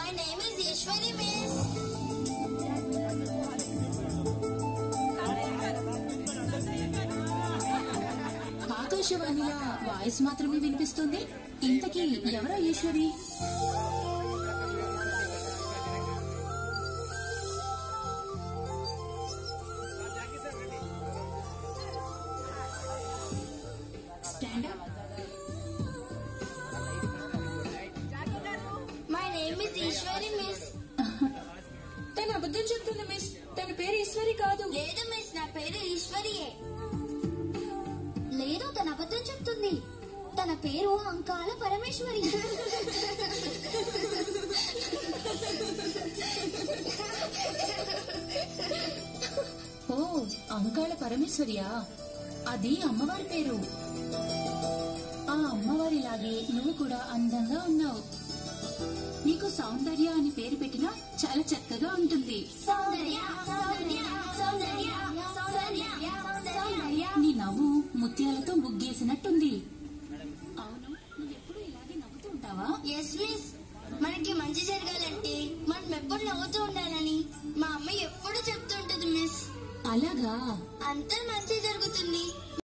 My name is Ishwari, miss. ఆకాశవాణిలో voice మాత్రమే వినిపిస్తుంది ఇంతకీ ఎవరా Ishwari stand up My name is Ishwari, miss. తను అబద్ధం చెప్తుంది మిస్ తన పేరు ఈశ్వరి కాదు లేదు మిస్ నా పేరు ఈశ్వరియే లేదు తన అబద్ధం చెప్తుంది తన పేరు అంకాల పరమేశ్వరి ఓ అంకాళ పరమేశ్వరియా అది అమ్మవారి పేరు ఆ అమ్మవారిలాగే నువ్వు కూడా అందంగా ఉన్నావు నీకు సౌందర్య అని పేరు పెట్టినా చాలా చక్కగా ఉంటుంది సౌందర్య సౌందర్య సౌందర్య సౌందర్య సౌందర్య నీ నవ్వు ముత్యాలతో ముగ్గేసినట్టుంది అవును నువ్వెప్పుడు ఇలాగే నవ్వుతూ ఉంటావా ఎస్ మిస్ మనకి మంచి జరగాలంటే మనం ఎప్పుడు నవ్వుతూ ఉండాలని మా అమ్మ ఎప్పుడు చెప్తుంటది మిస్ అలాగా అంతా మంచి జరుగుతుంది